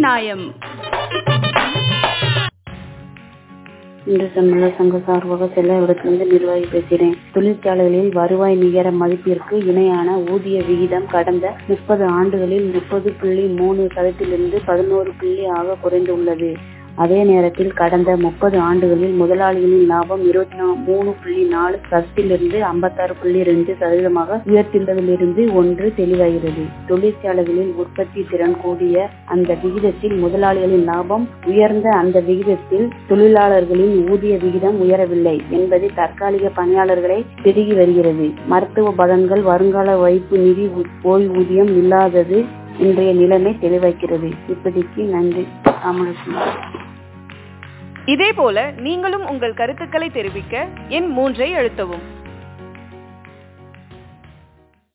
நியாயம் இன்று தமிழக சங்க சார்பாக செல்லவிடத்திலிருந்து நிர்வாகி பேசுகிறேன் தொழிற்சாலைகளில் வருவாய் நிகர மதிப்பிற்கு இணையான ஊதிய விகிதம் கடந்த முப்பது ஆண்டுகளில் முப்பது புள்ளி மூணு சதத்திலிருந்து பதினோரு புள்ளி ஆக குறைந்துள்ளது அதே நேரத்தில் கடந்த முப்பது ஆண்டுகளில் முதலாளிகளின் லாபம் இருபத்தி மூணு புள்ளி நாலு சதத்திலிருந்து ஐம்பத்தாறு புள்ளி ரெண்டு சதவீதமாக உயர்த்துள்ளதிலிருந்து ஒன்று தெளிவாகிறது தொழிற்சாலைகளில் உற்பத்தி திறன் கூடிய அந்த விகிதத்தில் முதலாளிகளின் லாபம் உயர்ந்த அந்த விகிதத்தில் தொழிலாளர்களின் ஊதிய விகிதம் உயரவில்லை என்பது தற்காலிக பணியாளர்களை பெருகி வருகிறது மருத்துவ பலன்கள் வருங்கால வைப்பு நிதி ஓய்வூதியம் இல்லாதது இன்றைய நிலைமை தெளிவாக்கிறது இப்போதைக்கு நன்றி ராமலட்சுமி இதேபோல நீங்களும் உங்கள் கருத்துக்களை தெரிவிக்க எண் மூன்றை அழுத்தவும்